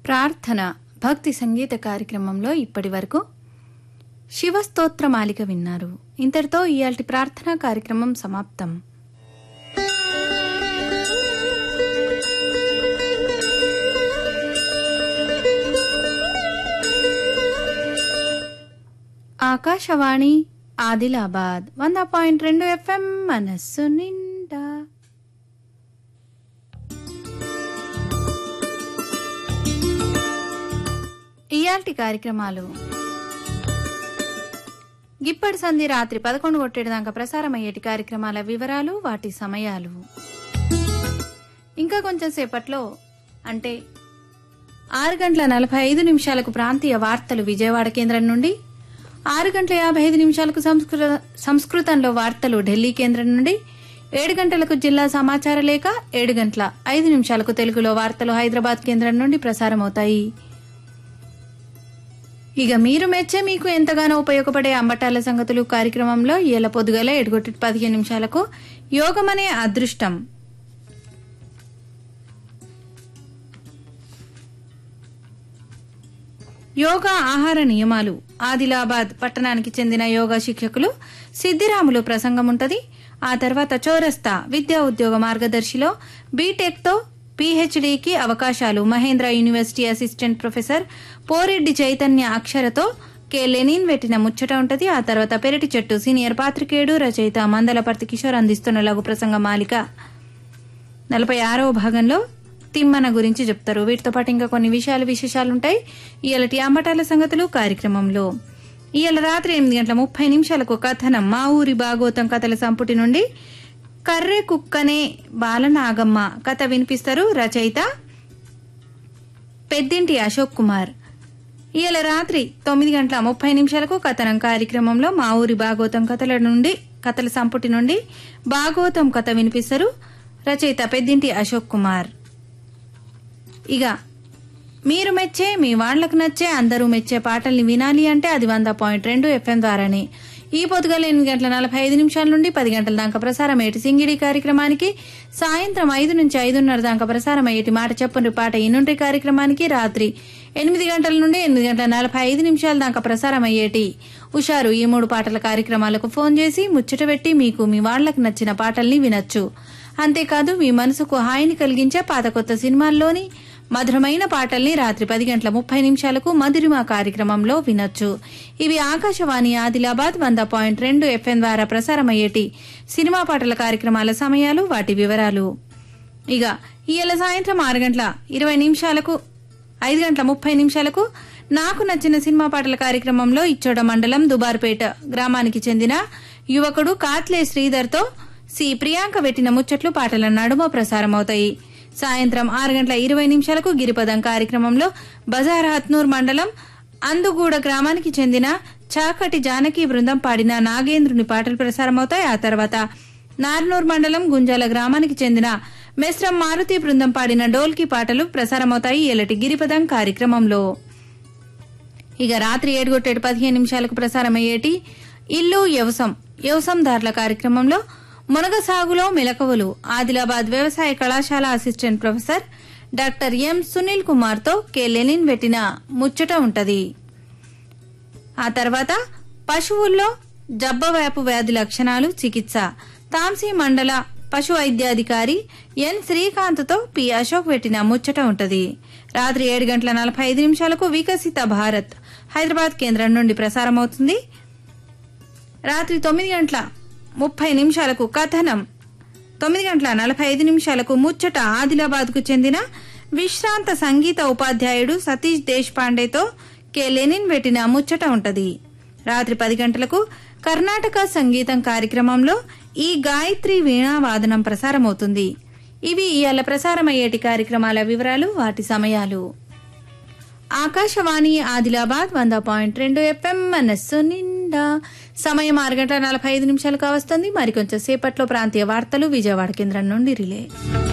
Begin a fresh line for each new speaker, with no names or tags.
ప్రార్థన భక్తి సంగీత కార్యక్రమంలో ఇప్పటి వరకు శివస్తోత్రమాలిక విన్నారు ఇంతటితో ఇయాల్టి ప్రార్థనా కార్యక్రమం సమాప్తం ఆకాశవాణి ఆదిలాబాద్ వంద పాయింట్ రెండు ఎఫ్ఎం మనస్సు నిండా ఇయాల్టి కార్యక్రమాలు గిప్పటి సంధి రాత్రి పదకొండు కొట్టేడు దాకా ప్రసారం అయ్యేటి కార్యక్రమాల వివరాలు వాటి సమయాలు ఇంకా కొంచెం సేపట్లో అంటే ఆరు గంటల నలభై ఐదు నిమిషాలకు ప్రాంతీయ వార్తలు విజయవాడ కేంద్రం నుండి ఆరు గంటల యాభై ఐదు నిమిషాలకు సంస్కృత సంస్కృతంలో వార్తలు ఢిల్లీ కేంద్రం నుండి ఏడు గంటలకు జిల్లా సమాచార లేఖ ఏడు గంటల ఐదు నిమిషాలకు తెలుగులో వార్తలు హైదరాబాద్ కేంద్రం నుండి ప్రసారమవుతాయి ఇక మీరు మెచ్చే మీకు ఎంతగానో ఉపయోగపడే అంబటాల సంగతులు కార్యక్రమంలో ఇయ్యాల పొద్దుగల ఏడుగొట్టి పదిహేను నిమిషాలకు యోగమనే అదృష్టం యోగా ఆహార నియమాలు ఆదిలాబాద్ పట్టణానికి చెందిన యోగా శిక్షకులు సిద్దిరాములు ప్రసంగం ఉంటది ఆ తర్వాత చౌరస్తా విద్యా ఉద్యోగ మార్గదర్శిలో బీటెక్తో పీహెచ్డీకి అవకాశాలు Mahindra university assistant professor Poreddy Chaitanya అక్షరతో కె లెనిన్ పెట్టిన ముచ్చట ఉంటది ఆ తర్వాత పెరటి చెట్టు సీనియర్ పాత్రికేయుడు రచయిత మందలపర్తి కిషోర్ అందిస్తున్న లఘు ప్రసంగ మాలిక నలభై ఆరవ భాగంలో తిమ్మన గురించి చెప్తారు వీటితో పాటు ఇంకా కొన్ని విషయాలు విశేషాలు ఉంటాయి ఇయలటి అంబటాల సంగతులు కార్యక్రమంలో ఇయల రాత్రి ఎనిమిది గంటల ముప్పై నిమిషాలకు కథనం మా ఊరి భాగోతం కథల సంపుటి నుండి కర్రె కుక్కనే బాలనాగమ్మ కథ వినిపిస్తారు రచయిత పెద్దింటి అశోక్ కుమార్ ఇయల రాత్రి తొమ్మిది గంటల ముప్పై నిమిషాలకు కథనం కార్యక్రమంలో మా ఊరి భాగోతం కథల నుండి కథల సంపుటి నుండి భాగోతం కథ వినిపిస్తారు రచయిత పెద్దింటి అశోక్ కుమార్ ఇక మీరు మెచ్చే మీ వాళ్లకు నచ్చే అందరూ మెచ్చే పాటల్ని వినాలి అంటే అది వంద పాయింట్ రెండు ఎఫ్ఎం ద్వారానే ఈ పొద్దుగల ఎనిమిది గంటల నలభై ఐదు నిమిషాల నుండి పది గంటల దాకా ప్రసారం అయ్యేటి సింగిడి కార్యక్రమానికి సాయంత్రం ఐదు నుంచి ఐదున్నర దాకా ప్రసారం అయ్యేటి మాట చెప్పండి పాట ఇనుంటి కార్యక్రమానికి రాత్రి ఎనిమిది గంటల నుండి ఎనిమిది గంటల నలభై ఐదు నిమిషాల దాకా ప్రసారం అయ్యేటి ఉషారు ఈ మూడు పాటల కార్యక్రమాలకు ఫోన్ చేసి ముచ్చట పెట్టి మీకు మీ వాళ్లకు నచ్చిన పాటల్ని వినొచ్చు అంతేకాదు మీ మనసుకు హాయిని కలిగించే పాత కొత్త సినిమాల్లోని మధురమైన పాటల్ని రాత్రి పది గంటల ముప్పై నిమిషాలకు మధురిమ కార్యక్రమంలో వినొచ్చు ఇవి ఆకాశవాణి ఆదిలాబాద్ వంద పాయింట్ రెండు ఎఫ్ఎం ద్వారా ప్రసారమయ్యేటి సినిమా పాటల కార్యక్రమాల సమయాలు వాటి వివరాలు ఇక ఇయ్యాల సాయంత్రం ఆరు గంటల ఇరవై నిమిషాలకు ఐదు గంటల ముప్పై నిమిషాలకు నాకు నచ్చిన సినిమా పాటల కార్యక్రమంలో ఇచ్చోడ మండలం దుబార్పేట గ్రామానికి చెందిన యువకుడు కాత్లే శ్రీధర్తో సి ప్రియాంక పెట్టిన ముచ్చట్లు పాటల నడుమ ప్రసారమవుతాయి సాయంత్రం ఆరు గంటల ఇరవై నిమిషాలకు గిరిపదం కార్యక్రమంలో బజార్ హత్నూర్ మండలం అందుగూడ గ్రామానికి చెందిన చాకటి జానకి బృందం పాడిన నాగేంద్రుని పాటలు ప్రసారమవుతాయి ఆ తర్వాత నార్నూర్ మండలం గుంజాల గ్రామానికి చెందిన మెస్రం మారుతి బృందం పాడిన డోల్కి పాటలు ప్రసారమవుతాయి ఎలటి గిరిపదం కార్యక్రమంలో ఇక రాత్రి ఏడుగొట్టేడు పదిహేను నిమిషాలకు ప్రసారమయ్యేటి ఇల్లు వ్యవసం వ్యవసందారుల కార్యక్రమంలో మునగ సాగులో మెలకువలు ఆదిలాబాద్ వ్యవసాయ కళాశాల assistant professor doctor M Sunil Kumar తో కె లెనిన్ పెట్టిన ముచ్చట ఉంటది ఆ తర్వాత పశువుల్లో జబ్బవేపు వ్యాధి లక్షణాలు చికిత్స తాంసీ మండల పశు వైద్యాధికారి ఎన్ శ్రీకాంత్తో పి అశోక్ పెట్టిన ముచ్చట ఉంటది రాత్రి ఏడు గంటల నలభై ఐదు నిమిషాలకు వికసిత భారత్ హైదరాబాద్ కేంద్రం నుండి ప్రసారమవుతుంది రాత్రి తొమ్మిది గంటల ముప్పై నిమిషాలకు కథనం తొమ్మిది గంటల నలభై ఐదు నిమిషాలకు ముచ్చట ఆదిలాబాద్కు చెందిన విశ్రాంత సంగీత ఉపాధ్యాయుడు సతీష్ దేశపాండేతో కె లెనిన్ పెట్టిన ముచ్చట ఉంటది రాత్రి పది గంటలకు కర్ణాటక సంగీతం కార్యక్రమంలో ఈ గాయత్రి వీణావాదనం ప్రసారమవుతుంది ఇవి ఇవాళ ప్రసారమయ్యేటి కార్యక్రమాల వివరాలు వాటి సమయాలు ఆకాశవాణి ఆదిలాబాద్ వంద పాయింట్ రెండు ఎఫ్ఎం మనస్సు నిండా సమయం ఆరు గంటల నలభై ఐదు నిమిషాలు కావస్తుంది మరికొంచెం సేపట్లో ప్రాంతీయ వార్తలు విజయవాడ కేంద్రం నుండి రిలే